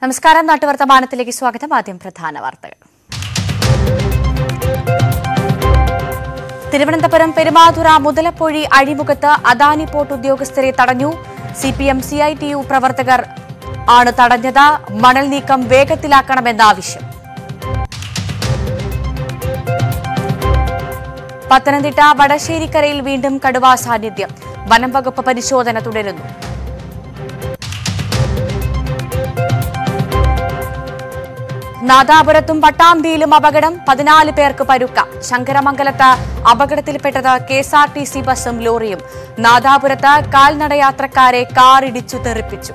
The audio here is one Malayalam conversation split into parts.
നമസ്കാരം നാട്ടുവർത്തമാനത്തിലേക്ക് സ്വാഗതം ആദ്യം പ്രധാന വാർത്തകൾ തിരുവനന്തപുരം പെരുമാതുറ മുതലപ്പൊഴി അഴിമുഖത്ത് അദാനി പോർട്ട് ഉദ്യോഗസ്ഥരെ തടഞ്ഞു C P M C I T U പ്രവർത്തകർ ആണ് തടഞ്ഞത് മണൽ നീക്കം വേഗത്തിലാക്കണമെന്ന ആവശ്യം പത്തനംതിട്ട വടശ്ശേരിക്കരയിൽ വീണ്ടും കടുവാ സാന്നിധ്യം വനം വകുപ്പ് പരിശോധന തുടരുന്നു നാദാപുരത്തും പട്ടാമ്പിയിലും അപകടം പതിനാല് പേർക്ക് പരുക്ക ശങ്കരമംഗലത്ത് അപകടത്തിൽപ്പെട്ടത് K S R T C ബസും ലോറിയും നാദാപുരത്ത് കാൽനടയാത്രക്കാരെ കാറിടിച്ചു തെറിപ്പിച്ചു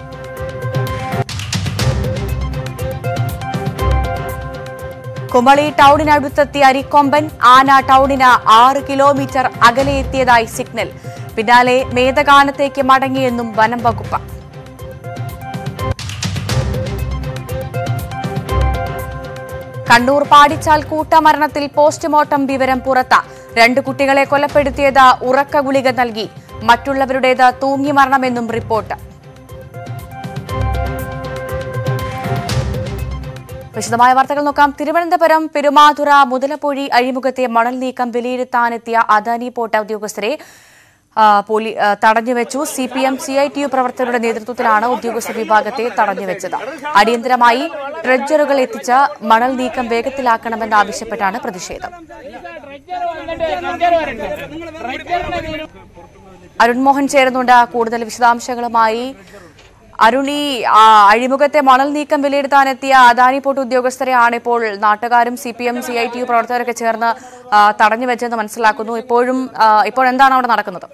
കുമളി ടൗണിനടുത്തെത്തിയ അരിക്കൊമ്പൻ ആന ടൗണിന് ആറ് കിലോമീറ്റർ അകലെ എത്തിയതായി സിഗ്നൽ പിന്നാലെ മേധഗാനത്തേക്ക് മടങ്ങിയെന്നും വനം വകുപ്പ് കണ്ണൂർ പാടിച്ചാൽ കൂട്ടമരണത്തിൽ പോസ്റ്റ്മോർട്ടം വിവരം പുറത്ത് രണ്ട് കുട്ടികളെ കൊലപ്പെടുത്തിയത് ഉറക്ക ഗുളിക നൽകി മറ്റുള്ളവരുടേത് തൂങ്ങി മരണമെന്നും റിപ്പോർട്ട് വിശദമായ വാർത്തകൾ നോക്കാം തിരുവനന്തപുരം പെരുമാതുറ മുതലപ്പൊഴി അഴിമുഖത്തെ മണൽ നീക്കം വിലയിരുത്താനെത്തിയ അദാനി പോർട്ട് ഉദ്യോഗസ്ഥരെ ആ, പോലീ ആ, തടഞ്ഞുവെച്ചു C P M C I T U പ്രവർത്തകരുടെ നേതൃത്വത്തിലാണ് ഉദ്യോഗസ്ഥ വിഭാഗത്തെ തടഞ്ഞുവെച്ചത് അടിയന്തരമായി ട്രെഡ്ജറുകൾ എത്തിച്ച് മണൽ നീക്കം വേഗത്തിലാക്കണമെന്നാവശ്യപ്പെട്ടാണ് പ്രതിഷേധം അരുൺ മോഹൻ ചേരുന്നുണ്ട് കൂടുതൽ വിശദാംശങ്ങളുമായി അരുൺ ഈ ആ, അഴിമുഖത്തെ മണൽ നീക്കം വിലയിരുത്താനെത്തിയ അദാനി പോർട്ട് ഉദ്യോഗസ്ഥരെയാണ് ഇപ്പോൾ നാട്ടുകാരും C P M C I T U പ്രവർത്തകരൊക്കെ ചേർന്ന് ആ, തടഞ്ഞു വെച്ചെന്ന് മനസ്സിലാക്കുന്നു ഇപ്പോഴും ആ, ഇപ്പോൾ എന്താണ് അവിടെ നടക്കുന്നത്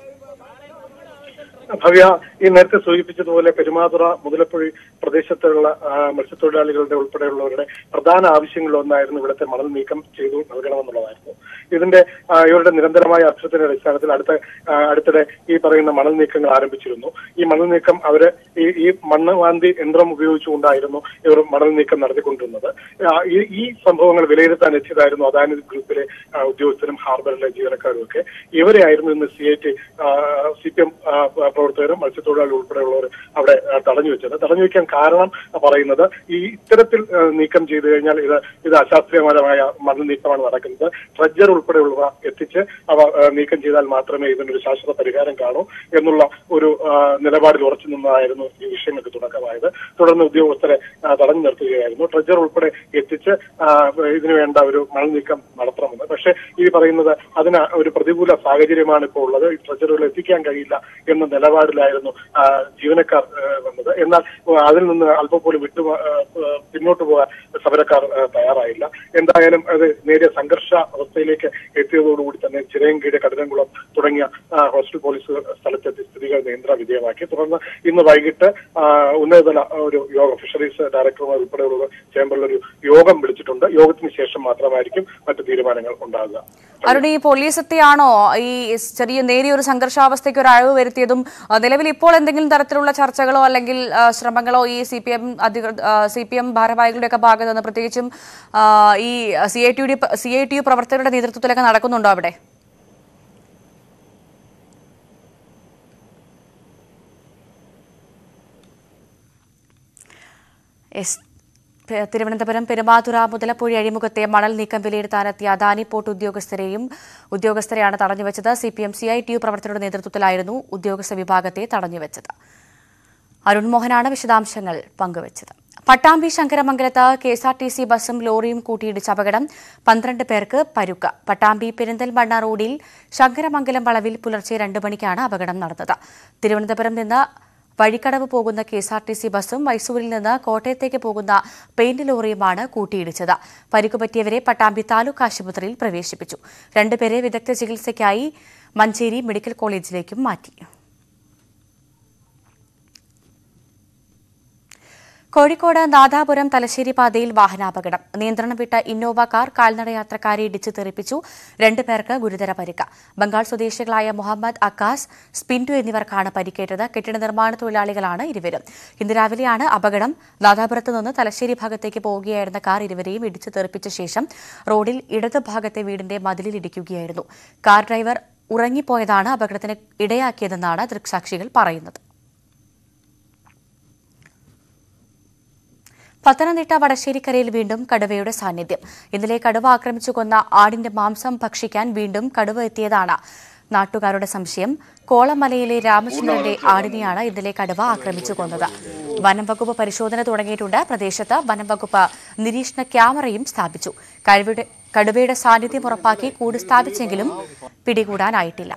ഭവ്യ ഈ നേരത്തെ സൂചിപ്പിച്ചതുപോലെ പെരുമാതുറ മുതലപ്പുഴി പ്രദേശത്തുള്ള ആ, മത്സ്യത്തൊഴിലാളികളുടെ ഉൾപ്പെടെയുള്ളവരുടെ പ്രധാന ആവശ്യങ്ങളിലൊന്നായിരുന്നു ഇവിടുത്തെ മണൽ നീക്കം ചെയ്തു നൽകണമെന്നുള്ളതായിരുന്നു ഇതിന്റെ ആ, ഇവരുടെ നിരന്തരമായ അഭ്യർത്ഥനയുടെ അടിസ്ഥാനത്തിൽ അടുത്ത ആ, അടുത്തിടെ ഈ പറയുന്ന മണൽ നീക്കങ്ങൾ ആരംഭിച്ചിരുന്നു ഈ മണൽ നീക്കം അവര് ഈ ഈ മണ്ണ് വാന്തി യന്ത്രം ഉപയോഗിച്ചുകൊണ്ടായിരുന്നു ഇവർ മണൽ നീക്കം നടത്തിക്കൊണ്ടിരുന്നത് ആ, ഈ ഈ സംഭവങ്ങൾ വിലയിരുത്താൻ എത്തിയതായിരുന്നു അദാനി ഗ്രൂപ്പിലെ ആ, ഉദ്യോഗസ്ഥരും ഹാർബറിലെ ജീവനക്കാരും ഒക്കെ ഇവരെയായിരുന്നു ഇന്ന് C I T C P M പ്രവർത്തകരും മത്സ്യത്തൊഴിലാളി ഉൾപ്പെടെയുള്ളവർ അവിടെ ആ, തടഞ്ഞു വെച്ചത് തടഞ്ഞു വെക്കാൻ കാരണം പറയുന്നത് ഈ ഇത്തരത്തിൽ ആ, നീക്കം ചെയ്തു കഴിഞ്ഞാൽ ഇത് ഇത് അശാസ്ത്രീയപരമായ മണൽ നീക്കമാണ് നടക്കുന്നത് ട്രഡ്ജർ ഉൾപ്പെടെയുള്ളവ എത്തിച്ച് അവ ആ, നീക്കം ചെയ്താൽ മാത്രമേ ഇതിനൊരു ശാശ്വത പരിഹാരം കാണൂ എന്നുള്ള ഒരു ആ, നിലപാടിൽ ഉറച്ചു നിന്നതായിരുന്നു ഈ വിഷയങ്ങൾക്ക് തുടക്കമായത് തുടർന്ന് ഉദ്യോഗസ്ഥരെ ആ, തടഞ്ഞു നിർത്തുകയായിരുന്നു ട്രഡ്ജർ ഉൾപ്പെടെ എത്തിച്ച് ആ, ഇതിനു വേണ്ട ഒരു മണൽ നീക്കം നടത്തണമെന്ന് പക്ഷേ ഈ പറയുന്നത് അതിന് ഒരു പ്രതികൂല സാഹചര്യമാണ് ഇപ്പോൾ ഉള്ളത് ഈ ട്രഡ്ജറുകൾ എത്തിക്കാൻ കഴിയില്ല എന്ന നിലപാടിലായിരുന്നു ആ, ജീവനക്കാർ ആ, വന്നത് എന്നാൽ ആ, അതിൽ നിന്ന് അല്പം പോലും വിട്ടു ആ, ആ, പിന്നോട്ട് പോകാൻ സമരക്കാർ ആ, തയ്യാറായില്ല എന്തായാലും അത് നേരിയ സംഘർഷ അവസ്ഥയിലേക്ക് എത്തിയതോടുകൂടി തന്നെ ചിറയൻകീഴ് കടലംകുളം തുടങ്ങിയ ആ, ഹോസ്റ്റൽ പോലീസ് സ്ഥലത്തെത്തി സ്ഥിതികൾ നിയന്ത്രണ വിധേയമാക്കി തുടർന്ന് ഇന്ന് വൈകിട്ട് ആ, ഉന്നതതല ഒരു യോഗം ഫിഷറീസ് ഡയറക്ടർമാർ ഉൾപ്പെടെയുള്ള ചേംബറിൽ ഒരു യോഗം വിളിച്ചിട്ടുണ്ട് യോഗത്തിന് ശേഷം മാത്രമായിരിക്കും മറ്റു തീരുമാനങ്ങൾ ഉണ്ടാകുക അരുൺ ഈ പോലീസ് എത്തിയാണോ ഈ ചെറിയ നേരിയൊരു സംഘർഷാവസ്ഥയ്ക്ക് ഒരു അഴിവ് വരുത്തിയതും ആ, നിലവിൽ ഇപ്പോൾ എന്തെങ്കിലും തരത്തിലുള്ള ചർച്ചകളോ അല്ലെങ്കിൽ ആ, ശ്രമങ്ങളോ ഈ സി പി എം അധികൃത സി പി എം ഭാരവാഹികളുടെ ഒക്കെ ഭാഗത്ത് നിന്ന് പ്രത്യേകിച്ചും ആ, ഈ C I T C I T U പ്രവർത്തകരുടെ നേതൃത്വത്തിലൊക്കെ നടക്കുന്നുണ്ടോ അവിടെ എസ് പെ- തിരുവനന്തപുരം പെരുമാതുറ മുതലപ്പുഴി അഴിമുഖത്തെ മണൽ നീക്കം വിലയിരുത്താനെത്തിയ അദാനി പോർട്ട് ഉദ്യോഗസ്ഥരെയും ഉദ്യോഗസ്ഥരെയാണ് തടഞ്ഞുവെച്ചത് C P M C I T U പ്രവർത്തകരുടെ നേതൃത്വത്തിലായിരുന്നു ഉദ്യോഗസ്ഥ വിഭാഗത്തെ തടഞ്ഞുവെച്ചത് അരുൺ മോഹനാണ് വിശദാംശങ്ങൾ പങ്കുവച്ചത് പട്ടാമ്പി ശങ്കരമംഗലത്ത് K S R T C ബസും ലോറിയും കൂട്ടിയിടിച്ച അപകടം പന്ത്രണ്ട് പേർക്ക് പരുക്ക് പട്ടാമ്പി പെരിന്തൽമണ്ണ റോഡിൽ ശങ്കരമംഗലം വളവിൽ പുലർച്ചെ രണ്ട് മണിക്കാണ് അപകടം നടന്നത് തിരുവനന്തപുരം നിന്ന് വഴിക്കടവ് പോകുന്ന K S R T C ബസും മൈസൂരിൽ നിന്ന് കോട്ടയത്തേക്ക് പോകുന്ന പെയിന്റ് ലോറിയുമാണ് കൂട്ടിയിടിച്ചത് പരിക്കുപറ്റിയവരെ പട്ടാമ്പി താലൂക്ക് ആശുപത്രിയിൽ പ്രവേശിപ്പിച്ചു രണ്ടുപേരെ വിദഗ്ധ ചികിത്സയ്ക്കായി മഞ്ചേരി മെഡിക്കൽ കോളേജിലേക്കും മാറ്റി കോഴിക്കോട് നാദാപുരം തലശ്ശേരി പാതയിൽ വാഹനാപകടം നിയന്ത്രണം വിട്ട ഇന്നോവ കാർ കാൽനടയാത്രക്കാരെ ഇടിച്ചു തെറിപ്പിച്ചു രണ്ടുപേർക്ക് ഗുരുതര പരിക്ക് ബംഗാൾ സ്വദേശികളായ മുഹമ്മദ് അക്കാസ് സ്പിൻഡു എന്നിവർക്കാണ് പരിക്കേറ്റത് കെട്ടിട നിർമ്മാണ തൊഴിലാളികളാണ് ഇരുവരും ഇന്ന് രാവിലെയാണ് അപകടം നാദാപുരത്ത് നിന്ന് തലശ്ശേരി ഭാഗത്തേക്ക് പോവുകയായിരുന്ന കാർ ഇരുവരെയും ഇടിച്ചു തെറിപ്പിച്ച ശേഷം റോഡിൽ ഇടത് ഭാഗത്തെ വീടിന്റെ മതിലിൽ ഇടിക്കുകയായിരുന്നു കാർ ഡ്രൈവർ ഉറങ്ങിപ്പോയതാണ് അപകടത്തിന് ഇടയാക്കിയതെന്നാണ് ദൃക്സാക്ഷികൾ പറയുന്നത് പത്തനംതിട്ട വടശ്ശേരിക്കരയിൽ വീണ്ടും കടുവയുടെ സാന്നിധ്യം ഇന്നലെ കടുവ ആക്രമിച്ചു കൊന്ന ആടിന്റെ മാംസം ഭക്ഷിക്കാൻ വീണ്ടും കടുവ എത്തിയതാണ് നാട്ടുകാരുടെ സംശയം കോളമലയിലെ രാമചന്ദ്രന്റെ ആടിനെയാണ് ഇന്നലെ കടുവ ആക്രമിച്ചു കൊന്നത് വനം വകുപ്പ് പരിശോധന തുടങ്ങിയിട്ടുണ്ട് പ്രദേശത്ത് വനം വകുപ്പ് നിരീക്ഷണ ക്യാമറയും സ്ഥാപിച്ചു കടുവയുടെ കടുവയുടെ സാന്നിധ്യം ഉറപ്പാക്കി കൂട് സ്ഥാപിച്ചെങ്കിലും പിടികൂടാനായിട്ടില്ല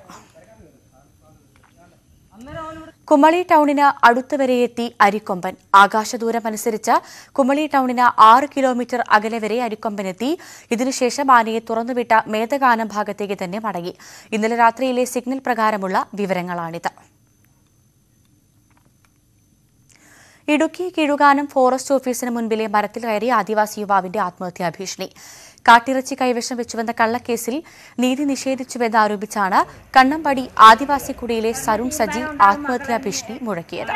കുമളി ടൗണിന് അടുത്തുവരെയെത്തി അരിക്കൊമ്പൻ ആകാശദൂരമനുസരിച്ച് കുമളി ടൗണിന് ആറ് കിലോമീറ്റർ അകലെ വരെ അരിക്കൊമ്പനെത്തി ഇതിനുശേഷം ആനയെ തുറന്നുവിട്ട മേധഗാനം ഭാഗത്തേക്ക് തന്നെ മടങ്ങി ഇന്നലെ രാത്രിയിലെ സിഗ്നൽ പ്രകാരമുള്ള വിവരങ്ങളാണിത് ഇടുക്കി കിഴുകാനം ഫോറസ്റ്റ് ഓഫീസിന് മുൻപിലെ മരത്തിൽ കയറി ആദിവാസി യുവാവിന്റെ ആത്മഹത്യാ ഭീഷണി കാട്ടിറച്ചി കൈവശം വെച്ചുവെന്ന കള്ളക്കേസിൽ നീതി നിഷേധിച്ചുവെന്ന് ആരോപിച്ചാണ് കണ്ണമ്പടി ആദിവാസി കുടിയിലെ സരുൺ സജി ആത്മഹത്യാ ഭീഷണി മുഴക്കിയത്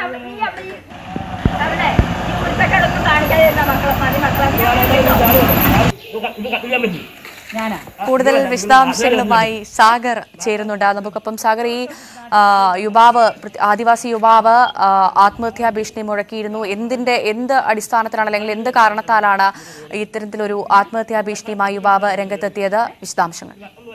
കൂടുതൽ വിശദാംശങ്ങളുമായി സാഗർ ചേരുന്നുണ്ട് നമുക്കൊപ്പം സാഗർ ഈ ആ, യുവാവ് പ്രത്യ- ആദിവാസി യുവാവ് ആ, ആത്മഹത്യാ ഭീഷണി മുഴക്കിയിരുന്നു എന്തിന്റെ എന്ത് അടിസ്ഥാനത്തിലാണ് അല്ലെങ്കിൽ എന്ത് കാരണത്താലാണ് ഇത്തരത്തിലൊരു ആത്മഹത്യാ ഭീഷണിയുമായി യുവാവ് രംഗത്തെത്തിയത് വിശദാംശങ്ങൾ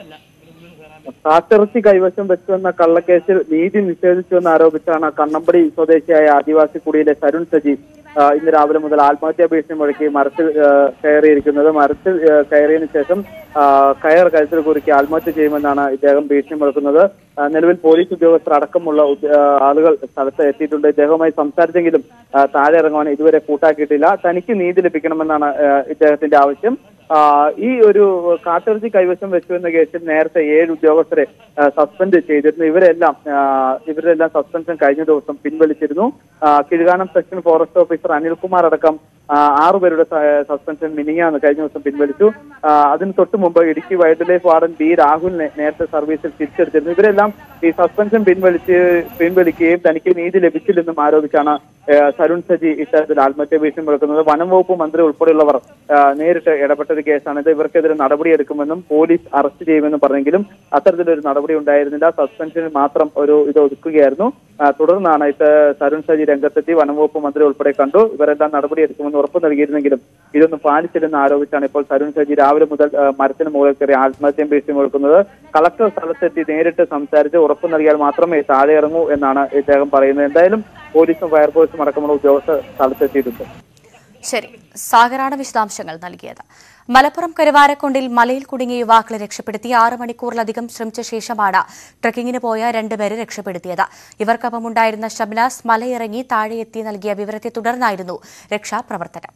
കാട്ടിറച്ചി കൈവശം വെച്ചുവെന്ന കള്ളക്കേസിൽ നീതി നിഷേധിച്ചുവെന്ന് ആരോപിച്ചാണ് കണ്ണമ്പടി സ്വദേശിയായ ആദിവാസി കുടിയിലെ തരുൺ സജി ആ, ഇന്ന് രാവിലെ മുതൽ ആത്മഹത്യാ ഭീഷണി മുഴക്കി മരത്തിൽ ആ, കയറിയിരിക്കുന്നത് മരത്തിൽ ആ, കയറിയതിനു ശേഷം ആ, കയർ കഴുത്തിൽ കുറുക്കി ആത്മഹത്യ ചെയ്യുമെന്നാണ് ഇദ്ദേഹം ഭീഷണി മുഴക്കുന്നത് ആ, നിലവിൽ പോലീസ് ഉദ്യോഗസ്ഥർ അടക്കമുള്ള ഉദ്യ- ആ, ആളുകൾ സ്ഥലത്ത് എത്തിയിട്ടുണ്ട് ഇദ്ദേഹവുമായി സംസാരിച്ചെങ്കിലും ആ, താഴെ ഇറങ്ങുവാൻ ഇതുവരെ കൂട്ടാക്കിയിട്ടില്ല തനിക്ക് നീതി ലഭിക്കണമെന്നാണ് ആ, ഇദ്ദേഹത്തിന്റെ ആവശ്യം ആ, ഈ ഒരു കാട്ടിറച്ചി കൈവശം വെച്ചു എന്ന കേസിൽ നേരത്തെ ഏഴ് ഉദ്യോഗസ്ഥരെ ആ, സസ്പെൻഡ് ചെയ്തിരുന്നു ഇവരെല്ലാം ആ, ഇവരെല്ലാം സസ്പെൻഷൻ കഴിഞ്ഞ ദിവസം പിൻവലിച്ചിരുന്നു ആ, Kizhukanam section forest officer Anilkumar അടക്കം ആ, ആറുപേരുടെ സ- സസ്പെൻഷൻ മിനിങ്ങാന്ന് കഴിഞ്ഞ ദിവസം പിൻവലിച്ചു ആ, അതിന് തൊട്ട് മുമ്പ് Idukki wildlife warden B രാഹുലിനെ നേരത്തെ സർവീസിൽ തിരിച്ചെടുത്തിരുന്നു ഇവരെല്ലാം ഈ സസ്പെൻഷൻ പിൻവലിച്ച് പിൻവലിക്കുകയും തനിക്ക് നീതി ലഭിച്ചില്ലെന്നും ആരോപിച്ചാണ് ആ, തരുൺ സജി ഇത്തരത്തിൽ ആത്മഹത്യ ഭീഷണി മുഴക്കുന്നത് വനം വകുപ്പ് മന്ത്രി ഉൾപ്പെടെയുള്ളവർ ആ, നേരിട്ട് ഇടപെട്ട ഒരു കേസാണിത് ഇവർക്കെതിരെ നടപടിയെടുക്കുമെന്നും പോലീസ് അറസ്റ്റ് ചെയ്യുമെന്നും പറഞ്ഞെങ്കിലും അത്തരത്തിലൊരു നടപടി ഉണ്ടായിരുന്നില്ല സസ്പെൻഷനിൽ മാത്രം ഒരു ഇത് ഒതുക്കുകയായിരുന്നു ആ, തുടർന്നാണ് ഇത് തരുൺ സജി രംഗത്തെത്തി വനം വകുപ്പ് മന്ത്രി ഉൾപ്പെടെ കണ്ടു ഇവരെല്ലാം നടപടിയെടുക്കുമെന്ന് ഉറപ്പ് നൽകിയിരുന്നെങ്കിലും ഇതൊന്നും പാലിച്ചില്ലെന്ന് ആരോപിച്ചാണ് ഇപ്പോൾ തരുൺ സജി രാവിലെ മുതൽ ആ, മരത്തിന് മുകളിൽ കയറി ആത്മഹത്യം ഭീഷണി മുഴക്കുന്നത് കളക്ടർ സ്ഥലത്തെത്തി നേരിട്ട് സംസാരിച്ച് ഉറപ്പ് നൽകിയാൽ മാത്രമേ താഴെ ഇറങ്ങൂ എന്നാണ് ഇദ്ദേഹം പറയുന്നത് എന്തായാലും പോലീസും ഫയർഫോഴ്സും അടക്കമുള്ള ഉദ്യോഗസ്ഥർ സ്ഥലത്തെത്തിയിട്ടുണ്ട് ശരി സാഗറാണ് വിശദാംശങ്ങൾ നൽകിയത് മലപ്പുറം കരുവാരക്കുണ്ടിൽ മലയിൽ കുടുങ്ങിയ യുവാക്കളെ രക്ഷപ്പെടുത്തി ആറ് മണിക്കൂറിലധികം ശ്രമിച്ച ശേഷമാണ് ട്രക്കിങ്ങിന് പോയ രണ്ടുപേരെ രക്ഷപ്പെടുത്തിയത് ഇവർക്കൊപ്പമുണ്ടായിരുന്ന ഷബ്നാസ് മലയിറങ്ങി താഴെയെത്തി നൽകിയ വിവരത്തെ തുടർന്നായിരുന്നു രക്ഷാപ്രവർത്തനം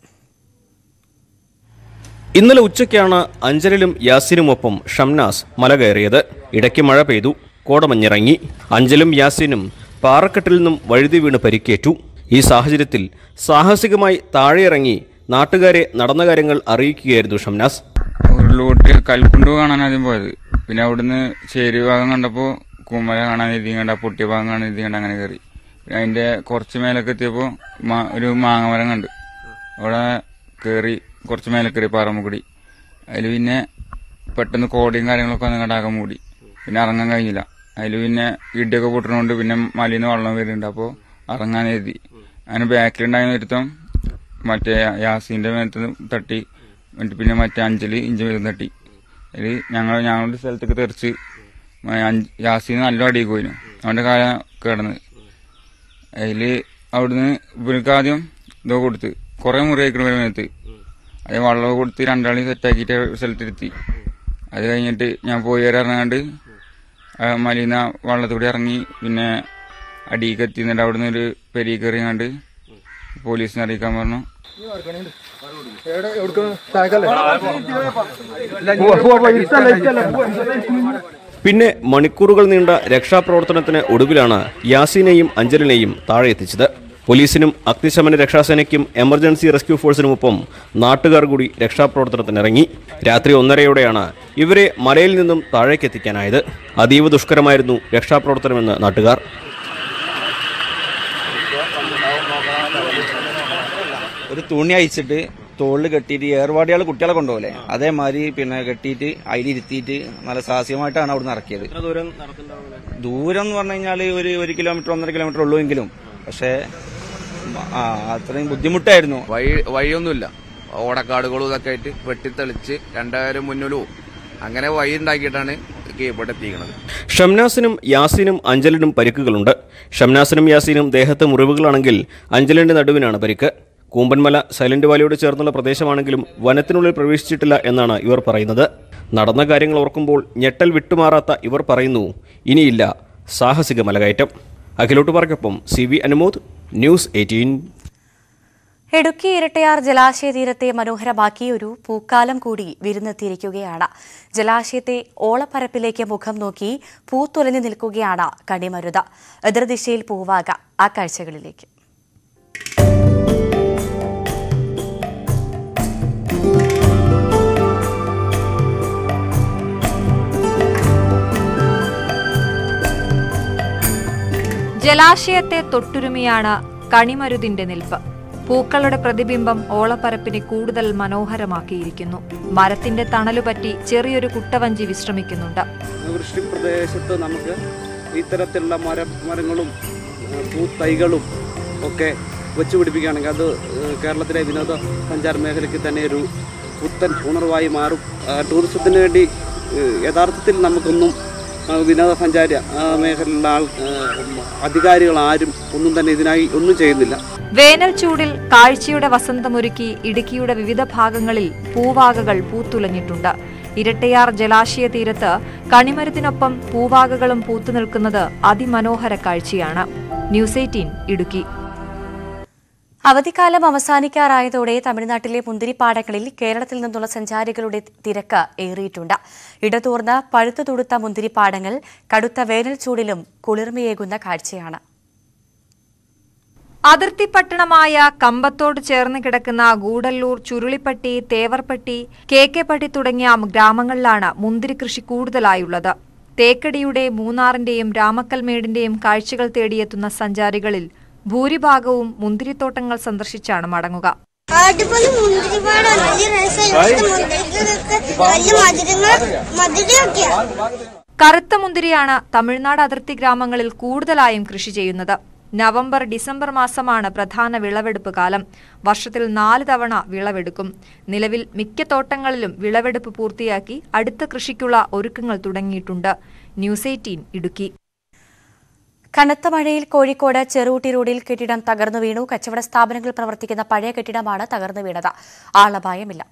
ഇന്നലെ ഉച്ചയ്ക്കാണ് അഞ്ചലിലും യാസിനുമൊപ്പം ഷംനാസ് മല കയറിയത് ഇടയ്ക്ക് മഴ പെയ്തു കോടമഞ്ഞിറങ്ങി അഞ്ചലും യാസിനും പാറക്കെട്ടിൽ നിന്നും വഴുതി വീണ് പരിക്കേറ്റു ഈ സാഹചര്യത്തിൽ സാഹസികമായി താഴെയിറങ്ങി നാട്ടുകാരെ നടന്ന കാര്യങ്ങൾ അറിയിക്കുകയായിരുന്നു ഷംനാസ് ഉരുളോട്ട് കൽക്കുണ്ട് കാണാൻ ആദ്യം പോയത് പിന്നെ അവിടുന്ന് ചേരി ഭാഗം കണ്ടപ്പോ കുമല കാണാൻ എഴുതി കണ്ട പൊട്ടിയ ഭാഗം കാണാൻ എഴുതി കണ്ട അങ്ങനെ കയറി പിന്നെ അതിന്റെ കുറച്ച് മേലൊക്കെ എത്തിയപ്പോ മാ- ഒരു മാങ്ങമരം കണ്ട് അവിടെ കയറി കുറച്ച് മേലെ കയറി പാറമുകൂടി അതിൽ പിന്നെ പെട്ടെന്ന് കോടിയും കാര്യങ്ങളൊക്കെ വന്ന് കണ്ടാകെ മൂടി പിന്നെ ഇറങ്ങാൻ കഴിഞ്ഞില്ല അതിൽ പിന്നെ ഇടിയൊക്കെ പൊട്ടുന്നതുകൊണ്ട് പിന്നെ മലയിൽ നിന്ന് വെള്ളം വരുന്നുണ്ട് അപ്പോൾ ഇറങ്ങാൻ എഴുതി അങ്ങനെ ബാക്കിലുണ്ടായിരുന്ന ഒരുത്തം മറ്റേ യാസീന്റെ മേലത്ത് തട്ടി എന്നിട്ട് പിന്നെ മറ്റേ അഞ്ചല് ഇഞ്ചി മേലും തട്ടി അതിൽ ഞങ്ങൾ ഞങ്ങളുടെ സ്ഥലത്തേക്ക് തെറിച്ച് മ- അഞ്ച് യാസീന് നല്ല അടിയൊക്കെ പോയിരുന്നു അവന്റെ കാലം കിടന്ന് അതിൽ അവിടുന്ന് ഇവർക്ക് ആദ്യം ഇതോ കൊടുത്ത് കുറെ മുറി അയക്കണ മേലത്ത് അത് വെള്ളം കൊടുത്ത് രണ്ടാളെയും സെറ്റാക്കിയിട്ട് സ്ഥലത്തിരുത്തി അത് കഴിഞ്ഞിട്ട് ഞാൻ പോയി ഇറങ്ങാണ്ട് മലയിൽ നിന്ന് വള്ളത്തിൽ കൂടി ഇറങ്ങി പിന്നെ അടിയിലേക്ക് എത്തിന്നിട്ട് അവിടുന്ന് ഒരു പെരി കയറിയാണ്ട് പോലീസിനെ അറിയിക്കാൻ പറഞ്ഞു പിന്നെ മണിക്കൂറുകൾ നീണ്ട രക്ഷാപ്രവർത്തനത്തിന് ഒടുവിലാണ് യാസിനെയും അഞ്ചലിനെയും താഴെ എത്തിച്ചത് പോലീസിനും അഗ്നിശമന രക്ഷാസേനയ്ക്കും എമർജൻസി റെസ്ക്യൂ ഫോഴ്സിനുമൊപ്പം നാട്ടുകാർ കൂടി രക്ഷാപ്രവർത്തനത്തിനിറങ്ങി രാത്രി ഒന്നരയോടെയാണ് ഇവരെ മലയിൽ നിന്നും താഴേക്കെത്തിക്കാനായത് അതീവ ദുഷ്കരമായിരുന്നു രക്ഷാപ്രവർത്തനമെന്ന് നാട്ടുകാർ ഒരു തുണി അയച്ചിട്ട് തോളിൽ കെട്ടിയിട്ട് ഏർവാടികൾ കുട്ടികളെ കൊണ്ടുപോലെ അതേമാതിരി പിന്നെ കെട്ടിയിട്ട് അതിലിരുത്തിയിട്ട് നല്ല സാഹസികമായിട്ടാണ് അവിടുന്ന് ഇറക്കിയത് ദൂരം എന്ന് പറഞ്ഞു കഴിഞ്ഞാൽ ഒരു ഒരു കിലോമീറ്റർ ഒന്നര കിലോമീറ്റർ ഉള്ളൂ എങ്കിലും പക്ഷേ ആ അത്രയും ബുദ്ധിമുട്ടായിരുന്നു വഴി വഴിയൊന്നുമില്ല ഓടക്കാടുകളും ഇതൊക്കെ ആയിട്ട് വെട്ടിത്തെളിച്ച് രണ്ടായിരം മുന്നിലും അങ്ങനെ വഴി ഉണ്ടാക്കിയിട്ടാണ് ഇവിടെ എത്തിക്കുന്നത് ഷംനാസിനും യാസിനും അഞ്ചലിനും പരിക്കുകളുണ്ട് ഷംനാസിനും യാസിനും ദേഹത്ത് മുറിവുകളാണെങ്കിൽ അഞ്ചലിന്റെ നടുവിനാണ് പരിക്ക് കൂമ്പൻമല സൈലന്റ് വാലിയോട് ചേർന്നുള്ള പ്രദേശമാണെങ്കിലും വനത്തിനുള്ളിൽ പ്രവേശിച്ചിട്ടില്ല എന്നാണ് ഇവർ പറയുന്നത് നടന്ന കാര്യങ്ങൾ ഓർക്കുമ്പോൾ ഞെട്ടൽ വിട്ടുമാറാത്ത ഇവർ പറയുന്നു ഇനിയില്ല സാഹസിക മലകയറ്റം അഖിലോട്ട് പറക്കൊപ്പം C V Anumod news eighteen Idukki Erattayar ജലാശയ തീരത്തെ മനോഹരമാക്കി ഒരു പൂക്കാലം കൂടി വിരുന്നെത്തിയിരിക്കുകയാണ് ജലാശയത്തെ ഓളപ്പരപ്പിലേക്ക് മുഖം നോക്കി പൂത്തുലഞ്ഞു നിൽക്കുകയാണ് കണിമരുത എതിർദിശയിൽ പൂവാക ആ കാഴ്ചകളിലേക്ക് ജലാശയത്തെ തൊട്ടുരുമിയാണ് കണിമരുതിന്റെ നിൽപ്പ് പൂക്കളുടെ പ്രതിബിംബം ഓളപ്പരപ്പിനെ കൂടുതൽ മനോഹരമാക്കിയിരിക്കുന്നു മരത്തിന്റെ തണലുപറ്റി ചെറിയൊരു കുട്ടവഞ്ചി വിശ്രമിക്കുന്നുണ്ട് വൃഷ്ടി പ്രദേശത്ത് നമുക്ക് ഇത്തരത്തിലുള്ള മര മരങ്ങളും ഏഹ് പൂത്തൈകളും ഒക്കെ വെച്ച് പിടിപ്പിക്കുകയാണെങ്കിൽ അത് ഏഹ് കേരളത്തിലെ വിനോദ സഞ്ചാര മേഖലയ്ക്ക് തന്നെ ഒരു പുത്തൻ ഉണർവായി മാറും ആ, ടൂറിസത്തിന് വേണ്ടി ഏഹ് യഥാർത്ഥത്തിൽ നമുക്കൊന്നും ആ, വിനോദസഞ്ചാര ആ, മേഖലയിലുള്ള ആൾ ഏഹ് അധികാരികൾ ആരും ഒന്നും തന്നെ ഇതിനായി ഒന്നും ചെയ്യുന്നില്ല വേനൽ ചൂടിൽ കാഴ്ചയുടെ വസന്തമൊരുക്കി ഇടുക്കിയുടെ വിവിധ ഭാഗങ്ങളിൽ പൂവാകകൾ പൂത്തുലഞ്ഞിട്ടുണ്ട് ഇരട്ടയാർ ജലാശയ തീരത്ത് കണിമരത്തിനൊപ്പം പൂവാകകളും പൂത്തുനിൽക്കുന്നത് അതിമനോഹര കാഴ്ചയാണ് ന്യൂസ് എയ്റ്റീൻ ഇടുക്കി അവധിക്കാലം അവസാനിക്കാറായതോടെ തമിഴ്നാട്ടിലെ മുന്തിരിപ്പാടങ്ങളിൽ കേരളത്തിൽ നിന്നുള്ള സഞ്ചാരികളുടെ തിരക്ക് ഏറിയിട്ടുണ്ട് ഇടതൂർന്ന പഴുത്തു തുടുത്ത മുന്തിരിപ്പാടങ്ങൾ കടുത്ത വേനൽ ചൂടിലും കുളിർമയേകുന്ന കാഴ്ചയാണ് അതിർത്തി പട്ടണമായ കമ്പത്തോട് ചേർന്ന് കിടക്കുന്ന ഗൂഡല്ലൂർ ചുരുളിപ്പട്ടി തേവർപ്പട്ടി കേക്കെപ്പട്ടി തുടങ്ങിയ ഗ്രാമങ്ങളിലാണ് മുന്തിരി കൃഷി കൂടുതലായുള്ളത് തേക്കടിയുടെ മൂന്നാറിന്റെയും രാമക്കൽമേടിന്റെയും കാഴ്ചകൾ തേടിയെത്തുന്ന സഞ്ചാരികളിൽ ഭൂരിഭാഗവും മുന്തിരിത്തോട്ടങ്ങൾ സന്ദർശിച്ചാണ് മടങ്ങുക അടിപൊളി മുന്തിരിപ്പാടാണ് വലിയ രസമാണ് മുന്തിരിക്കൊക്കെ വലിയ മധുരങ്ങൾ മധുരമൊക്കെയാ കറുത്ത മുന്തിരിയാണ് തമിഴ്നാട് അതിർത്തി ഗ്രാമങ്ങളിൽ കൂടുതലായും കൃഷി ചെയ്യുന്നത് നവംബർ ഡിസംബർ മാസമാണ് പ്രധാന വിളവെടുപ്പ് കാലം വർഷത്തിൽ നാല് തവണ വിളവെടുക്കും നിലവിൽ മിക്ക തോട്ടങ്ങളിലും വിളവെടുപ്പ് പൂർത്തിയാക്കി അടുത്ത കൃഷിക്കുള്ള ഒരുക്കങ്ങൾ തുടങ്ങിയിട്ടുണ്ട് ന്യൂസ് എയ്റ്റീൻ ഇടുക്കി കനത്ത മഴയിൽ കോഴിക്കോട് ചെറുകുട്ടി റോഡിൽ കെട്ടിടം തകർന്നു വീണു കച്ചവട സ്ഥാപനങ്ങൾ പ്രവർത്തിക്കുന്ന പഴയ കെട്ടിടമാണ് തകർന്നു വീണത് ആളപായമില്ല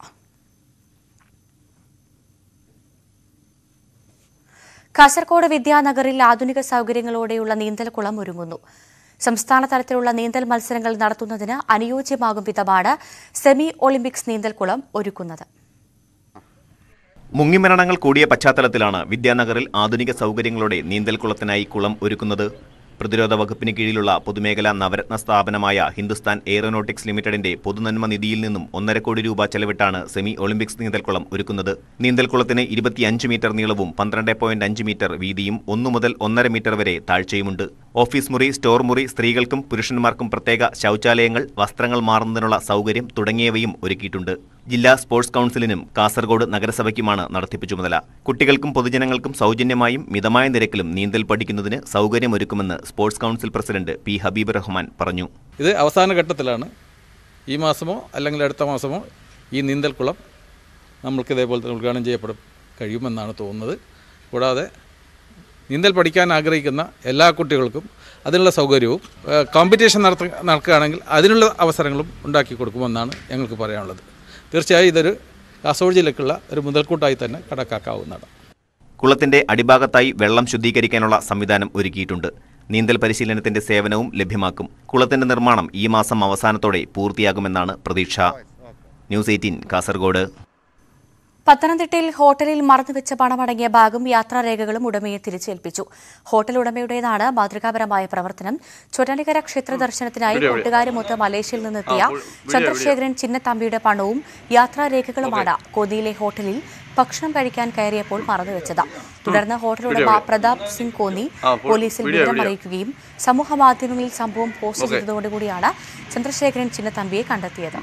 കാസർകോട് വിദ്യാനഗറിൽ ആധുനിക സൗകര്യങ്ങളോടെയുള്ള നീന്തൽക്കുളം ഒരുങ്ങുന്നു സംസ്ഥാന തലത്തിലുള്ള നീന്തൽ മത്സരങ്ങൾ നടത്തുന്നതിന് അനുയോജ്യമാകും വിധമാണ് സെമി ഒളിമ്പിക്സ് നീന്തൽക്കുളം ഒരുക്കുന്നത് മുങ്ങിമരണങ്ങൾ കൂടിയ പശ്ചാത്തലത്തിലാണ് വിദ്യാനഗറിൽ ആധുനിക സൗകര്യങ്ങളോടെ നീന്തൽക്കുളത്തിനായി കുളം ഒരുക്കുന്നത് പ്രതിരോധ വകുപ്പിന് കീഴിലുള്ള പൊതുമേഖലാ നവരത്ന സ്ഥാപനമായ ഹിന്ദുസ്ഥാൻ എയറോനോട്ടിക്സ് ലിമിറ്റഡിന്റെ പൊതുനന്മ നിധിയിൽ നിന്നും ഒന്നര കോടി രൂപ ചെലവിട്ടാണ് സെമി ഒളിമ്പിക്സ് നീന്തൽക്കുളം ഒരുക്കുന്നത് നീന്തൽക്കുളത്തിന് ഇരുപത്തിയഞ്ച് മീറ്റർ നീളവും പന്ത്രണ്ട് പോയിന്റ് അഞ്ച് മീറ്റർ വീതിയും ഒന്നു മുതൽ ഒന്നര മീറ്റർ വരെ താഴ്ചയുമുണ്ട് ഓഫീസ് മുറി സ്റ്റോർ മുറി സ്ത്രീകൾക്കും പുരുഷന്മാർക്കും പ്രത്യേക ശൗചാലയങ്ങൾ വസ്ത്രങ്ങൾ മാറുന്നതിനുള്ള സൗകര്യം തുടങ്ങിയവയും ഒരുക്കിയിട്ടുണ്ട് ജില്ലാ സ്പോർട്സ് കൗൺസിലിനും കാസർഗോഡ് നഗരസഭയ്ക്കുമാണ് നടത്തിപ്പ് ചുമതല കുട്ടികൾക്കും പൊതുജനങ്ങൾക്കും സൗജന്യമായും മിതമായ നിരക്കിലും നീന്തൽ പഠിക്കുന്നതിന് സൗകര്യമൊരുക്കുമെന്ന് sports council president P Habeeb Rahman പറഞ്ഞു ഇത് അവസാന ഘട്ടത്തിലാണ് ഈ മാസമോ അല്ലെങ്കിൽ അടുത്ത മാസമോ ഈ നീന്തൽക്കുളം നമ്മൾക്ക് ഇതേപോലെ തന്നെ ഉദ്ഘാടനം ചെയ്യപ്പെടും കഴിയുമെന്നാണ് തോന്നുന്നത് കൂടാതെ നീന്തൽ പഠിക്കാൻ ആഗ്രഹിക്കുന്ന എല്ലാ കുട്ടികൾക്കും അതിനുള്ള സൗകര്യവും കോമ്പറ്റീഷൻ നടത്ത നടക്കുകയാണെങ്കിൽ അതിനുള്ള അവസരങ്ങളും ഉണ്ടാക്കി കൊടുക്കുമെന്നാണ് ഞങ്ങൾക്ക് പറയാനുള്ളത് തീർച്ചയായും ഇതൊരു കാസർഗോഡ് ജില്ലക്കുള്ള ഒരു മുതൽക്കൂട്ടായി തന്നെ കണക്കാക്കാവുന്നതാണ് കുളത്തിന്റെ അടിഭാഗത്തായി വെള്ളം ശുദ്ധീകരിക്കാനുള്ള സംവിധാനം ഒരുക്കിയിട്ടുണ്ട് നീന്തൽ പരിശീലനത്തിന്റെ സേവനവും ലഭ്യമാക്കും കുളത്തിന്റെ നിർമ്മാണം ഈ മാസം അവസാനത്തോടെ പൂർത്തിയാകുമെന്നാണ് പ്രതീക്ഷ ന്യൂസ് എയ്റ്റീൻ കാസർഗോഡ് പത്തനംതിട്ടയിൽ ഹോട്ടലിൽ മറന്നുവെച്ച പണമടങ്ങിയ ബാഗും യാത്രാരേഖകളും ഉടമയെ തിരിച്ചേൽപ്പിച്ചു ഹോട്ടൽ ഉടമയുടേതാണ് മാതൃകാപരമായ പ്രവർത്തനം ചൊറ്റാനിക്കര ക്ഷേത്ര ദർശനത്തിനായി കൂട്ടുകാരുമൊത്ത് മലേഷ്യയിൽ നിന്നെത്തിയ ചന്ദ്രശേഖരൻ ചിന്നത്തമ്പിയുടെ പണവും യാത്രാരേഖകളുമാണ് കോന്നിയിലെ ഹോട്ടലിൽ ഭക്ഷണം കഴിക്കാൻ കയറിയപ്പോൾ മറന്നുവെച്ചത് തുടർന്ന് ഹോട്ടൽ ഉടമ പ്രതാപ് സിംഗ് കോന്നി പോലീസിൽ വിവരം അറിയിക്കുകയും സമൂഹ മാധ്യമങ്ങളിൽ സംഭവം പോസ്റ്റ് ചെയ്തതോടുകൂടിയാണ് ചന്ദ്രശേഖരൻ ചിന്നത്തമ്പിയെ കണ്ടെത്തിയത്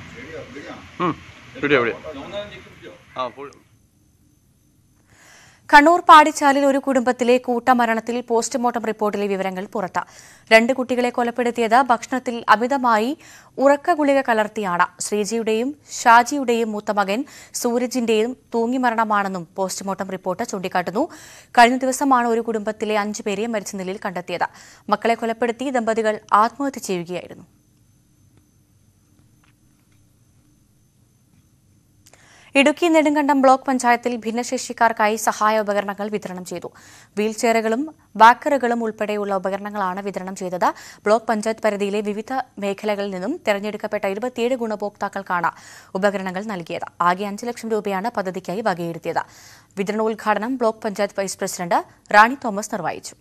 കണ്ണൂർ പാടിച്ചാലിൽ ഒരു കുടുംബത്തിലെ കൂട്ടമരണത്തിൽ പോസ്റ്റ്മോർട്ടം റിപ്പോർട്ടിലെ വിവരങ്ങൾ പുറത്ത് രണ്ട് കുട്ടികളെ കൊലപ്പെടുത്തിയത് ഭക്ഷണത്തിൽ അമിതമായി ഉറക്ക ഗുളിക കലർത്തിയാണ് ശ്രീജിയുടെയും ഷാജിയുടെയും മൂത്ത മകൻ സൂരജിന്റെയും തൂങ്ങിമരണമാണെന്നും പോസ്റ്റ്മോർട്ടം റിപ്പോർട്ട് ചൂണ്ടിക്കാട്ടുന്നു കഴിഞ്ഞ ദിവസമാണ് ഒരു കുടുംബത്തിലെ അഞ്ചു പേരെ മരിച്ച നിലയിൽ കണ്ടെത്തിയത് മക്കളെ കൊലപ്പെടുത്തി ദമ്പതികൾ ആത്മഹത്യ ചെയ്യുകയായിരുന്നു ഇടുക്കി നെടുങ്കണ്ടം ബ്ലോക്ക് പഞ്ചായത്തിൽ ഭിന്നശേഷിക്കാർക്കായി സഹായ ഉപകരണങ്ങൾ വിതരണം ചെയ്തു വീൽചെയറുകളും വാക്കറുകളും ഉൾപ്പെടെയുള്ള ഉപകരണങ്ങളാണ് വിതരണം ചെയ്തത് ബ്ലോക്ക് പഞ്ചായത്ത് പരിധിയിലെ വിവിധ മേഖലകളിൽ നിന്നും തെരഞ്ഞെടുക്കപ്പെട്ട ഇരുപത്തിയേഴ് ഗുണഭോക്താക്കൾക്കാണ് ഉപകരണങ്ങൾ നൽകിയത് ആകെ അഞ്ച് ലക്ഷം രൂപയാണ് പദ്ധതിക്കായി വകയിരുത്തിയത് വിതരണോദ്ഘാടനം block panchayat vice president Rani Thomas നിർവഹിച്ചു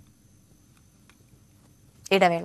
ഇടവേള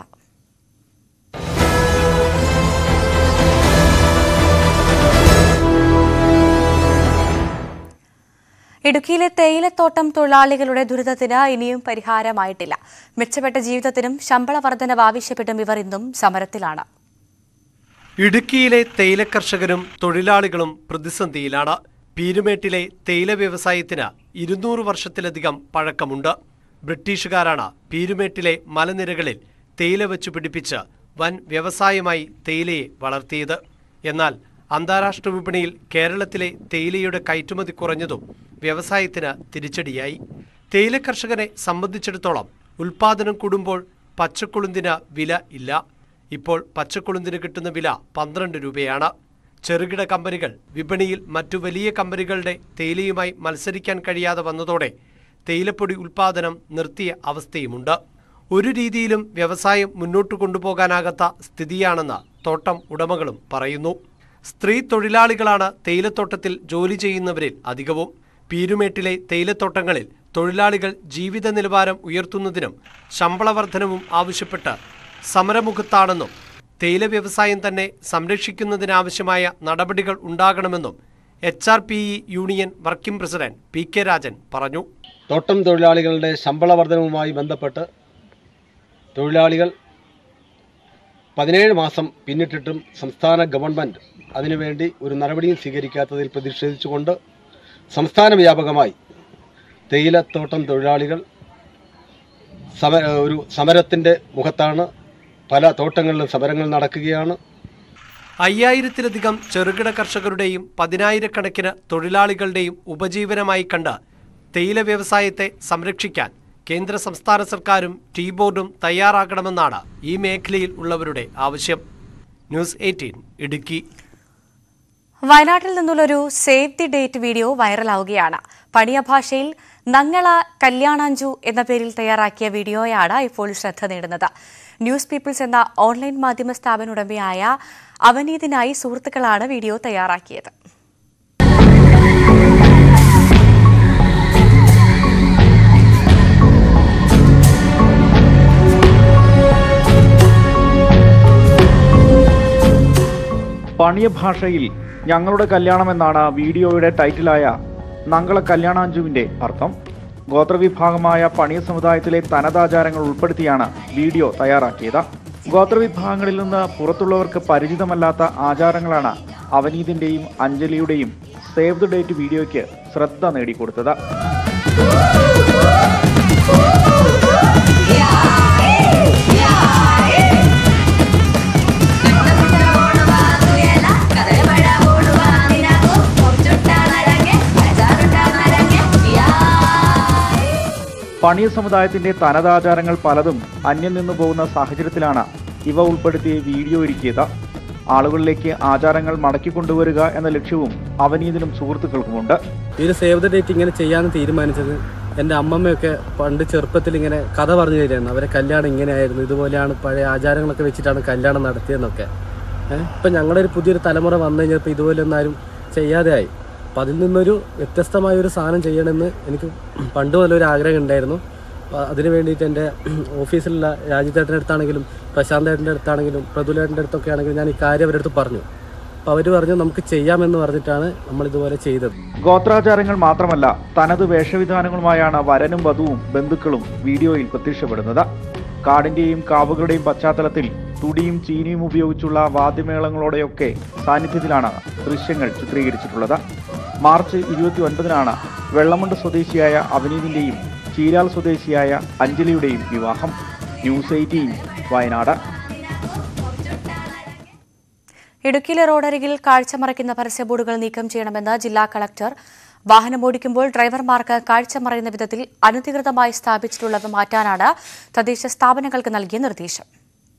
ഇടുക്കിയിലെ തേയിലത്തോട്ടം തൊഴിലാളികളുടെ ദുരിതത്തിന് ഇനിയും പരിഹാരമായിട്ടില്ല മെച്ചപ്പെട്ട ജീവിതത്തിനും ശമ്പള വർധനവ് ആവശ്യപ്പെട്ടും ഇവർ ഇന്നും സമരത്തിലാണ് ഇടുക്കിയിലെ തേയില കർഷകരും തൊഴിലാളികളും പ്രതിസന്ധിയിലാണ് പീരുമേട്ടിലെ തേയില വ്യവസായത്തിന് ഇരുന്നൂറ് വർഷത്തിലധികം പഴക്കമുണ്ട് ബ്രിട്ടീഷുകാരാണ് പീരുമേട്ടിലെ മലനിരകളിൽ തേയില വെച്ച് പിടിപ്പിച്ച് വൻ വ്യവസായമായി തേയിലയെ വളർത്തിയത് എന്നാൽ അന്താരാഷ്ട്ര വിപണിയിൽ കേരളത്തിലെ തേയിലയുടെ കയറ്റുമതി കുറഞ്ഞതും വ്യവസായത്തിന് തിരിച്ചടിയായി തേയില കർഷകനെ സംബന്ധിച്ചിടത്തോളം ഉൽപാദനം കൂടുമ്പോൾ പച്ചക്കുളുന്തിന് വില ഇല്ല ഇപ്പോൾ പച്ചക്കുളുന്തിന് കിട്ടുന്ന വില പന്ത്രണ്ട് രൂപയാണ് ചെറുകിട കമ്പനികൾ വിപണിയിൽ മറ്റു വലിയ കമ്പനികളുടെ തേയിലയുമായി മത്സരിക്കാൻ കഴിയാതെ വന്നതോടെ തേയിലപ്പൊടി ഉൽപാദനം നിർത്തിയ അവസ്ഥയുമുണ്ട് ഒരു രീതിയിലും വ്യവസായം മുന്നോട്ട് കൊണ്ടുപോകാനാകാത്ത സ്ഥിതിയാണെന്ന് തോട്ടം ഉടമകളും പറയുന്നു സ്ത്രീ തൊഴിലാളികളാണ് തേയിലത്തോട്ടത്തിൽ ജോലി ചെയ്യുന്നവരിൽ അധികവും പീരുമേട്ടിലെ തേയിലത്തോട്ടങ്ങളിൽ തൊഴിലാളികൾ ജീവിത നിലവാരം ഉയർത്തുന്നതിനും ശമ്പള വർധനവും ആവശ്യപ്പെട്ട് സമരമുഖത്താണെന്നും തേയില വ്യവസായം തന്നെ സംരക്ഷിക്കുന്നതിനാവശ്യമായ നടപടികൾ ഉണ്ടാകണമെന്നും H R P E union working president P K Rajan പറഞ്ഞു തോട്ടം തൊഴിലാളികളുടെ ശമ്പള വർധനവുമായി ബന്ധപ്പെട്ട് തൊഴിലാളികൾ പതിനേഴ് മാസം പിന്നിട്ടിട്ടും സംസ്ഥാന ഗവൺമെൻറ് അതിനുവേണ്ടി ഒരു നടപടിയും സ്വീകരിക്കാത്തതിൽ പ്രതിഷേധിച്ചുകൊണ്ട് സംസ്ഥാന വ്യാപകമായി തേയിലത്തോട്ടം തൊഴിലാളികൾ സമര ഒരു സമരത്തിൻ്റെ മുഖത്താണ് പല തോട്ടങ്ങളിലും സമരങ്ങൾ നടക്കുകയാണ് അയ്യായിരത്തിലധികം ചെറുകിട കർഷകരുടെയും പതിനായിരക്കണക്കിന് തൊഴിലാളികളുടെയും ഉപജീവനമായി കണ്ട് തേയില വ്യവസായത്തെ സംരക്ഷിക്കാൻ കേന്ദ്ര സംസ്ഥാന സർക്കാരും ടീ ബോർഡും തയ്യാറാകണമെന്നാണ് ഈ മേഖലയിൽ ഉള്ളവരുടെ ആവശ്യം ന്യൂസ് എയ്റ്റീൻ ഇടുക്കി വയനാട്ടിൽ നിന്നുള്ളൊരു സേവ് ദി ഡേറ്റ് വീഡിയോ വൈറലാവുകയാണ് പണിയ ഭാഷയിൽ നങ്ങള കല്യാണാഞ്ചു എന്ന പേരിൽ തയ്യാറാക്കിയ വീഡിയോയാണ് ഇപ്പോൾ ശ്രദ്ധ നേടുന്നത് ന്യൂസ് പീപ്പിൾസ് എന്ന ഓൺലൈൻ മാധ്യമ സ്ഥാപന ഉടമയായ അവനീതിനായി സുഹൃത്തുക്കളാണ് വീഡിയോ തയ്യാറാക്കിയത് പണിയ ഭാഷയിൽ ഞങ്ങളുടെ കല്യാണം എന്നാണ് വീഡിയോയുടെ ടൈറ്റിലായ നങ്കള കല്യാണാഞ്ജുവിന്റെ അർത്ഥം ഗോത്രവിഭാഗമായ പണിയ സമുദായത്തിലെ തനതാചാരങ്ങൾ ഉൾപ്പെടുത്തിയാണ് വീഡിയോ തയ്യാറാക്കിയത് ഗോത്രവിഭാഗങ്ങളിൽ നിന്ന് പുറത്തുള്ളവർക്ക് പരിചിതമല്ലാത്ത ആചാരങ്ങളാണ് അവനീതിന്റെയും അഞ്ജലിയുടെയും സേവ് ദ ഡേറ്റ് വീഡിയോയ്ക്ക് ശ്രദ്ധ നേടിക്കൊടുത്തത് പണിയ സമുദായത്തിന്റെ തനതാചാരങ്ങൾ പലതും അന്യം നിന്നു പോകുന്ന സാഹചര്യത്തിലാണ് ഇവ ഉൾപ്പെടുത്തി വീഡിയോ ഒരുക്കിയത് ആളുകളിലേക്ക് ആചാരങ്ങൾ മടക്കിക്കൊണ്ടുവരിക എന്ന ലക്ഷ്യവും അവനീതിനും സുഹൃത്തുക്കൾക്കുമുണ്ട് ഈ ഒരു സേവ് ദ ഡേറ്റ് ഇങ്ങനെ ചെയ്യാൻ തീരുമാനിച്ചത് എൻ്റെ അമ്മമ്മയൊക്കെ പണ്ട് ചെറുപ്പത്തിൽ ഇങ്ങനെ കഥ പറഞ്ഞു തരുമായിരുന്നു അവരെ കല്യാണം ഇങ്ങനെയായിരുന്നു ഇതുപോലെയാണ് പഴയ ആചാരങ്ങളൊക്കെ വെച്ചിട്ടാണ് കല്യാണം നടത്തിയതെന്നൊക്കെ ഏഹ് ഇപ്പം ഞങ്ങളുടെ ഒരു പുതിയൊരു തലമുറ വന്നു കഴിഞ്ഞപ്പോൾ ഇതുപോലെ ഒന്നും ആരും ചെയ്യാതെ ആയി അപ്പം അതിൽ നിന്നൊരു വ്യത്യസ്തമായ ഒരു സാധനം ചെയ്യണമെന്ന് എനിക്ക് പണ്ട് മുതൽ ഒരു ആഗ്രഹം ഉണ്ടായിരുന്നു അപ്പോൾ അതിന് വേണ്ടിയിട്ട് എൻ്റെ ഓഫീസിലുള്ള രാജിത്തേട്ടൻ്റെ അടുത്താണെങ്കിലും പ്രശാന്ത് ഏട്ടൻ്റെ അടുത്താണെങ്കിലും പ്രതുലേട്ടൻ്റെ അടുത്തൊക്കെ ആണെങ്കിലും ഞാൻ ഈ കാര്യം അവരുടെ അടുത്ത് പറഞ്ഞു അപ്പോൾ അവർ പറഞ്ഞു നമുക്ക് ചെയ്യാമെന്ന് പറഞ്ഞിട്ടാണ് നമ്മൾ ഇതുപോലെ ചെയ്തത് ഗോത്രാചാരങ്ങൾ മാത്രമല്ല തനത് വേഷവിധാനങ്ങളുമായാണ് വരനും വധുവും ബന്ധുക്കളും വീഡിയോയിൽ പ്രത്യക്ഷപ്പെടുന്നത് കാടിന്റെയും കാവുകളുടെയും പശ്ചാത്തലത്തിൽ തുടിയും ചീനിയും ഉപയോഗിച്ചുള്ള വാദ്യമേളങ്ങളോടെയൊക്കെ സാന്നിധ്യത്തിലാണ് ദൃശ്യങ്ങൾ ചിത്രീകരിച്ചിട്ടുള്ളത് മാർച്ച് ഇരുപത്തി ഒൻപതിനാണ് വെള്ളമുണ്ട് സ്വദേശിയായ അവനീതിന്റെയും ചീരാൾ സ്വദേശിയായ അഞ്ജലിയുടെയും വിവാഹം ന്യൂസ് എയ്റ്റീൻ വയനാട് ഇടുക്കിയിലെ റോഡരികിൽ കാഴ്ചമറയ്ക്കുന്ന പരസ്യ ബോർഡുകൾ നീക്കം ചെയ്യണമെന്ന് ജില്ലാ കളക്ടർ വാഹനം ഓടിക്കുമ്പോൾ ഡ്രൈവർമാർക്ക് കാഴ്ചമറയുന്ന വിധത്തിൽ അനധികൃതമായി സ്ഥാപിച്ചിട്ടുള്ളത് മാറ്റാനാണ് തദ്ദേശ സ്ഥാപനങ്ങൾക്ക് നൽകിയ നിർദ്ദേശം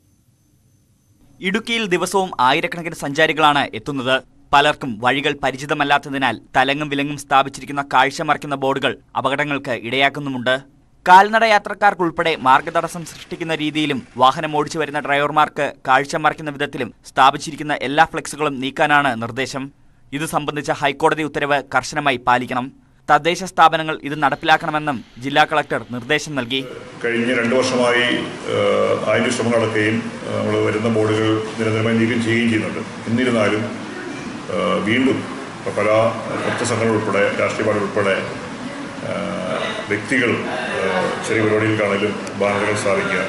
ഇടുക്കിയിൽ ദിവസവും ആയിരക്കണക്കിന് സഞ്ചാരികളാണ് എത്തുന്നത് പലർക്കും വഴികൾ പരിചിതമല്ലാത്തതിനാൽ തലങ്ങും വിലങ്ങും സ്ഥാപിച്ചിരിക്കുന്ന കാഴ്ച മറയ്ക്കുന്ന ബോർഡുകൾ അപകടങ്ങൾക്ക് ഇടയാക്കുന്നുമുണ്ട് കാൽനട യാത്രക്കാർക്കുൾപ്പെടെ മാർഗതടസ്സം സൃഷ്ടിക്കുന്ന രീതിയിലും വാഹനം ഓടിച്ചു വരുന്ന ഡ്രൈവർമാർക്ക് കാഴ്ച മറയ്ക്കുന്ന വിധത്തിലും സ്ഥാപിച്ചിരിക്കുന്ന എല്ലാ ഫ്ലെക്സുകളും നീക്കാനാണ് നിർദ്ദേശം ഇത് സംബന്ധിച്ച ഹൈക്കോടതി ഉത്തരവ് കർശനമായി പാലിക്കണം തദ്ദേശ സ്ഥാപനങ്ങൾ ഇത് നടപ്പിലാക്കണമെന്നും ജില്ലാ കളക്ടർ നിർദ്ദേശം നൽകി കഴിഞ്ഞ രണ്ട് വർഷമായി ഏഹ്, അതിൻ്റെ ശ്രമം നടക്കുകയും നമ്മൾ വരുന്ന ബോർഡുകൾ നിരന്തരമായി നീക്കം ചെയ്യുകയും ചെയ്യുന്നുണ്ട് എന്നിരുന്നാലും ഏഹ്, വീണ്ടും ഇപ്പൊ പല ഭക്തസംഘങ്ങൾ ഉൾപ്പെടെ രാഷ്ട്രീയ പാർട്ടി ഉൾപ്പെടെ ഏഹ്, വ്യക്തികൾ ഏഹ്, ചെറിയ പരിപാടികൾക്കാണെങ്കിലും ബാനറുകൾ സ്ഥാപിക്കുക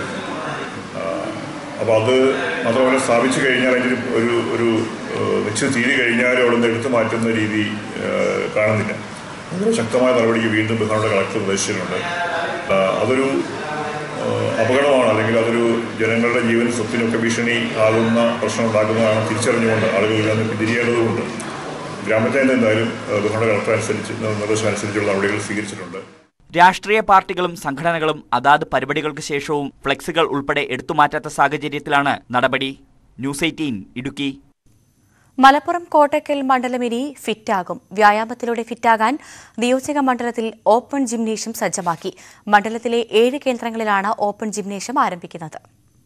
അപ്പോൾ അത് മാത്രമല്ല സ്ഥാപിച്ചു കഴിഞ്ഞാൽ അതിൻ്റെ ഒരു- ഒരു ഒരു ഏഹ്, നിശ്ചിത തീയതി കഴിഞ്ഞാൽ അവിടെ നിന്ന് എടുത്തു മാറ്റുന്ന രീതി ഏഹ്, കാണുന്നില്ല അതിന് ശക്തമായ നടപടിക്ക് വീണ്ടും ബഹുമാനയുടെ കളക്ടർ നിർദ്ദേശിച്ചിട്ടുണ്ട് ആ, അതൊരു ആ, അപകടമാണ് അല്ലെങ്കിൽ അതൊരു ജനങ്ങളുടെ ജീവനും സ്വത്തിനൊക്കെ ഭീഷണി ആകുന്ന പ്രശ്നം ഉണ്ടാക്കുന്നതാണ് തിരിച്ചറിഞ്ഞുകൊണ്ട് ആളുകൾ ഇതിൽ നിന്ന് പിന്തിരിയേണ്ടതുകൊണ്ട് ഗ്രാമപഞ്ചായത്ത് എന്തായാലും ആ, ബഹുമാനയുടെ കളക്ടർ അനുസരിച്ച് നിർദ്ദേശം അനുസരിച്ചുള്ള നടപടികൾ സ്വീകരിച്ചിട്ടുണ്ട് രാഷ്ട്രീയ പാർട്ടികളും സംഘടനകളും അതാത് പരിപാടികൾക്ക് ശേഷവും ഫ്ലെക്സുകൾ ഉൾപ്പെടെ എടുത്തുമാറ്റാത്ത സാഹചര്യത്തിലാണ് നടപടി ന്യൂസ് എയ്റ്റീൻ ഇടുക്കി മലപ്പുറം കോട്ടക്കൽ മണ്ഡലം ഇനി ഫിറ്റാകും വ്യായാമത്തിലൂടെ ഫിറ്റാകാൻ നിയോജക മണ്ഡലത്തിൽ ഓപ്പൺ ജിംനേഷ്യം സജ്ജമാക്കി മണ്ഡലത്തിലെ ഏഴ് കേന്ദ്രങ്ങളിലാണ് ഓപ്പൺ ജിംനേഷ്യം ആരംഭിക്കുന്നത്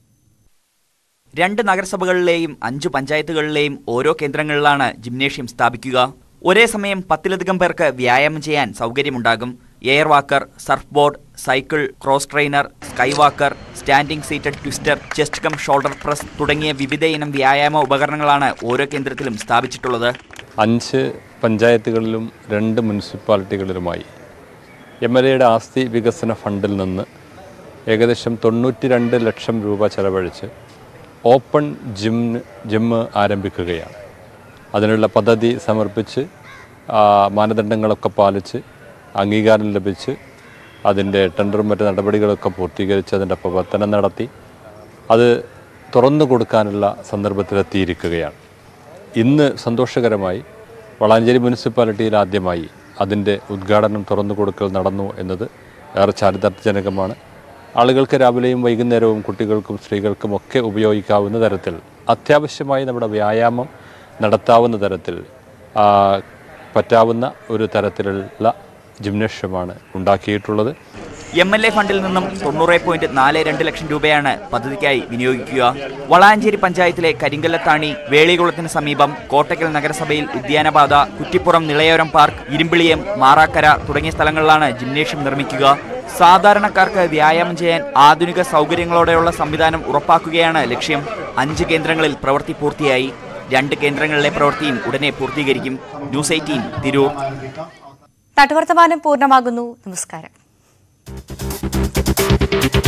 രണ്ട് നഗരസഭകളിലെയും അഞ്ചു പഞ്ചായത്തുകളിലെയും ഓരോ കേന്ദ്രങ്ങളിലാണ് ജിംനേഷ്യം സ്ഥാപിക്കുക ഒരേ സമയം പത്തിലധികം പേർക്ക് വ്യായാമം ചെയ്യാൻ സൗകര്യമുണ്ടാകും air walker surfboard cycle cross trainer sky walker standing seated twister chest cum shoulder press തുടങ്ങിയ വിവിധ ഇനം വ്യായാമ ഉപകരണങ്ങളാണ് ഓരോ കേന്ദ്രത്തിലും സ്ഥാപിച്ചിട്ടുള്ളത് അഞ്ച് പഞ്ചായത്തുകളിലും രണ്ട് മുനിസിപ്പാലിറ്റികളിലുമായി എം എൽ എയുടെ ആസ്തി വികസന ഫണ്ടിൽ നിന്ന് ഏകദേശം തൊണ്ണൂറ്റി രണ്ട് ലക്ഷം രൂപ ചെലവഴിച്ച് ഓപ്പൺ ജിം ജിമ്മ് ആരംഭിക്കുകയാണ് അതിനുള്ള പദ്ധതി സമർപ്പിച്ച് ആ, മാനദണ്ഡങ്ങളൊക്കെ പാലിച്ച് അംഗീകാരം ലഭിച്ച് അതിൻ്റെ ടെൻഡറും മറ്റ് നടപടികളൊക്കെ പൂർത്തീകരിച്ച് അതിൻ്റെ പ്രവർത്തനം നടത്തി അത് തുറന്നു കൊടുക്കാനുള്ള സന്ദർഭത്തിലെത്തിയിരിക്കുകയാണ് ഇന്ന് സന്തോഷകരമായി വളാഞ്ചേരി മുനിസിപ്പാലിറ്റിയിൽ ആദ്യമായി അതിൻ്റെ ഉദ്ഘാടനം തുറന്നു കൊടുക്കൽ നടന്നു എന്നത് ഏറെ ചാരിതാർത്ഥ്യജനകമാണ് ആളുകൾക്ക് രാവിലെയും വൈകുന്നേരവും കുട്ടികൾക്കും സ്ത്രീകൾക്കും ഒക്കെ ഉപയോഗിക്കാവുന്ന തരത്തിൽ അത്യാവശ്യമായി നമ്മുടെ വ്യായാമം നടത്താവുന്ന തരത്തിൽ ആ, പറ്റാവുന്ന ഒരു തരത്തിലുള്ള ജിംനേഷ്യമാണ് ഉണ്ടാക്കിയിട്ടുള്ളത് എം എൽ എ ഫണ്ടിൽ നിന്നും തൊണ്ണൂറ് പോയിന്റ് നാല് രണ്ട് ലക്ഷം രൂപയാണ് പദ്ധതിക്കായി വിനിയോഗിക്കുക വളാഞ്ചേരി പഞ്ചായത്തിലെ കരിങ്കല്ലത്താണി വേളികുളത്തിന് സമീപം കോട്ടക്കൽ നഗരസഭയിൽ ഉദ്യാനപാത കുറ്റിപ്പുറം നിളയോരം പാർക്ക് ഇരുമ്പിളിയം മാറാക്കര തുടങ്ങിയ സ്ഥലങ്ങളിലാണ് ജിംനേഷ്യം നിർമ്മിക്കുക സാധാരണക്കാർക്ക് വ്യായാമം ചെയ്യാൻ ആധുനിക സൗകര്യങ്ങളോടെയുള്ള സംവിധാനം ഉറപ്പാക്കുകയാണ് ലക്ഷ്യം അഞ്ച് കേന്ദ്രങ്ങളിൽ പ്രവൃത്തി പൂർത്തിയായി രണ്ട് കേന്ദ്രങ്ങളിലെ പ്രവൃത്തിയും ഉടനെ പൂർത്തീകരിക്കും ന്യൂസ് എയ്റ്റീൻ തിരൂർ നാട്ടുവർത്തമാനം പൂർണ്ണമാകുന്നു നമസ്കാരം